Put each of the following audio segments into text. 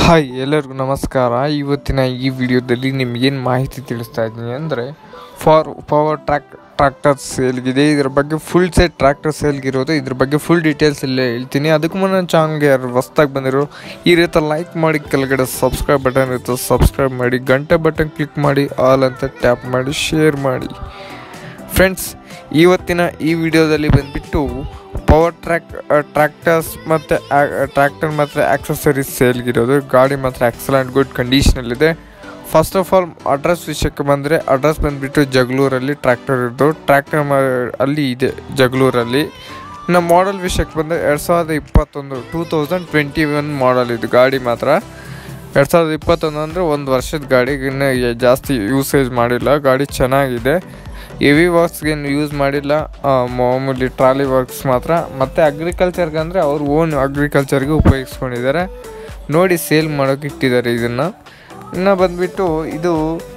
hi ಎಲ್ಲರಿಗೂ ನಮಸ್ಕಾರ ಇವತ್ತಿನ ಈ ವಿಡಿಯೋದಲ್ಲಿ ನಿಮಗೇನು ಮಾಹಿತಿ ತಿಳಿಸ್ತಾ ಇದ್ದೀನಿ ಅಂದರೆ ಫಾರ್ ಪವರ್ ಟ್ರ್ಯಾಕ್ ಟ್ರ್ಯಾಕ್ಟರ್ ಸೇಲ್ಗಿದೆ ಇದ್ರ ಬಗ್ಗೆ ಫುಲ್ ಸೆಟ್ ಟ್ರ್ಯಾಕ್ಟರ್ ಸೇಲ್ಗಿರೋದು ಇದ್ರ ಬಗ್ಗೆ ಫುಲ್ ಡೀಟೇಲ್ಸ್ ಇಲ್ಲೇ ಹೇಳ್ತೀನಿ ಅದಕ್ಕೂ ಮುನ್ನ ಚಾನಲ್ಗೆ ಯಾರು ಹೊಸ್ದಾಗಿ ಬಂದಿರೋ ಈ ರೀತಿ ಲೈಕ್ ಮಾಡಿ ಕೆಳಗಡೆ ಸಬ್ಸ್ಕ್ರೈಬ್ ಬಟನ್ ಇರುತ್ತೆ ಸಬ್ಸ್ಕ್ರೈಬ್ ಮಾಡಿ ಗಂಟೆ ಬಟನ್ ಕ್ಲಿಕ್ ಮಾಡಿ ಆಲ್ ಅಂತ ಟ್ಯಾಪ್ ಮಾಡಿ ಶೇರ್ ಮಾಡಿ ಫ್ರೆಂಡ್ಸ್ ಇವತ್ತಿನ ಈ ವಿಡಿಯೋದಲ್ಲಿ ಬಂದ್ಬಿಟ್ಟು ಪವರ್ ಟ್ರ್ಯಾಕ್ ಟ್ರ್ಯಾಕ್ಟರ್ಸ್ ಮತ್ತು ಟ್ರ್ಯಾಕ್ಟರ್ ಮತ್ತು ಆಕ್ಸಸರೀಸ್ ಸೇಲ್ಗಿರೋದು ಗಾಡಿ ಮಾತ್ರ ಎಕ್ಸಲೆಂಟ್ ಗುಡ್ ಕಂಡೀಷನಲ್ಲಿದೆ ಫಸ್ಟ್ ಆಫ್ ಆಲ್ ಅಡ್ರೆಸ್ ವಿಷಯಕ್ಕೆ ಬಂದರೆ ಅಡ್ರೆಸ್ ಬಂದುಬಿಟ್ಟು ಜಗಳೂರಲ್ಲಿ ಟ್ರ್ಯಾಕ್ಟರ್ ಇರೋದು ಟ್ರ್ಯಾಕ್ಟರ್ ಮ ಅಲ್ಲಿ ಇದೆ ಜಗಳೂರಲ್ಲಿ ಇನ್ನು ಮಾಡಲ್ ವಿಷಯಕ್ಕೆ ಬಂದರೆ ಎರಡು ಸಾವಿರದ ಇಪ್ಪತ್ತೊಂದು two thousand twenty one model ಇದು ಗಾಡಿ ಮಾತ್ರ ಎರಡು ಸಾವಿರದ ಇಪ್ಪತ್ತೊಂದು ಅಂದರೆ ಒಂದು ವರ್ಷದ ಗಾಡಿ ಇನ್ನೂ ಎ- ಜಾಸ್ತಿ ಯೂಸೇಜ್ ಮಾಡಿಲ್ಲ ಗಾಡಿ ಚೆನ್ನಾಗಿದೆ ಹೆವಿ ವರ್ಕ್ಸ್ಗೇನು ಯೂಸ್ ಮಾಡಿಲ್ಲ ಆ, ಮಾಮೂಲಿ ಟ್ರಾಲಿ ವರ್ಕ್ಸ್ ಮಾತ್ರ ಮತ್ತು ಅಗ್ರಿಕಲ್ಚರ್ಗೆ ಅಂದರೆ ಅವ್ರು ಓನ್ ಅಗ್ರಿಕಲ್ಚರ್ಗೆ ಉಪಯೋಗಿಸ್ಕೊಂಡಿದ್ದಾರೆ ನೋಡಿ ಸೇಲ್ ಮಾಡೋಕೆ ಇಟ್ಟಿದ್ದಾರೆ ಇದನ್ನು ಇನ್ನು ಬಂದುಬಿಟ್ಟು ಇದು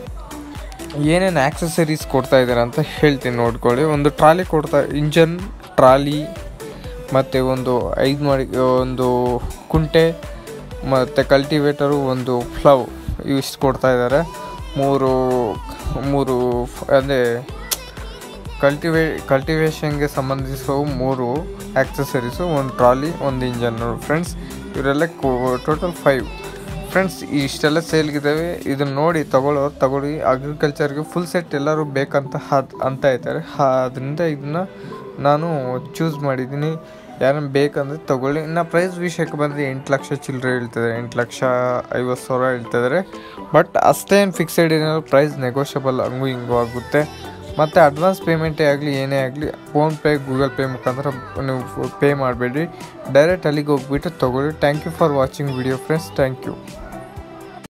ಏನೇನು ಆಕ್ಸಸರೀಸ್ ಕೊಡ್ತಾ ಇದ್ದಾರೆ ಅಂತ ಹೇಳ್ತೀನಿ ನೋಡ್ಕೊಳ್ಳಿ ಒಂದು ಟ್ರಾಲಿ ಕೊಡ್ತಾ ಇಂಜನ್ ಟ್ರಾಲಿ ಮತ್ತು ಒಂದು ಐದು ಮಾಡಿ ಒಂದು ಕುಂಟೆ ಮತ್ತು ಕಲ್ಟಿವೇಟರು ಒಂದು ಫ್ಲವ್ ಇವಿಷ್ಟು ಕೊಡ್ತಾ ಇದ್ದಾರೆ ಮೂರು ಮೂರು ಅಂದರೆ ಕಲ್ಟಿವೇ ಕಲ್ಟಿವೇಷನ್ಗೆ ಸಂಬಂಧಿಸುವ ಮೂರು ಆಕ್ಸಸರೀಸು ಒಂದು ಟ್ರಾಲಿ ಒಂದು ಇಂಜನ್ನು ಫ್ರೆಂಡ್ಸ್ ಇವರೆಲ್ಲ ಟೋಟಲ್ ಫೈವ್ ಫ್ರೆಂಡ್ಸ್ ಇಷ್ಟೆಲ್ಲ ಸೇಲ್ಗಿದ್ದಾವೆ ಇದನ್ನು ನೋಡಿ ತಗೊಳ್ಳೋರು ತಗೊಳ್ಳಿ ಅಗ್ರಿಕಲ್ಚರ್ಗೆ ಫುಲ್ ಸೆಟ್ ಎಲ್ಲರೂ ಬೇಕಂತ ಹಾದ್ ಅಂತ ಇದ್ದಾರೆ ಅದರಿಂದ ಇದನ್ನ ನಾನು ಚೂಸ್ ಮಾಡಿದ್ದೀನಿ ಯಾರನ್ನ ಬೇಕಂದ್ರೆ ತಗೊಳ್ಳಿ ಇನ್ನು ಪ್ರೈಸ್ ವಿಷಯಕ್ಕೆ ಬಂದರೆ ಎಂಟು ಲಕ್ಷ ಚಿಲ್ಲರೆ ಹೇಳ್ತಿದ್ದಾರೆ ಎಂಟು ಲಕ್ಷ ಐವತ್ತು ಸಾವಿರ ಹೇಳ್ತಿದ್ದಾರೆ ಬಟ್ ಅಷ್ಟೇನು ಫಿಕ್ಸೆಡ್ ಏನಾದ್ರು ಪ್ರೈಸ್ ನೆಗೋಷಿಯಬಲ್ ಹಂಗೂ ಹಿಂಗೂ ಆಗುತ್ತೆ ಮತ್ತು ಅಡ್ವಾನ್ಸ್ ಪೇಮೆಂಟೇ ಆಗಲಿ ಏನೇ ಆಗಲಿ ಫೋನ್ಪೇ ಗೂಗಲ್ ಪೇ ಮುಖಾಂತರ ನೀವು ಪೇ ಮಾಡಬೇಡಿ ಡೈರೆಕ್ಟ್ ಅಲ್ಲಿಗೆ ಹೋಗ್ಬಿಟ್ಟು ತೊಗೊಳ್ಳಿ thank you for watching video friends thank you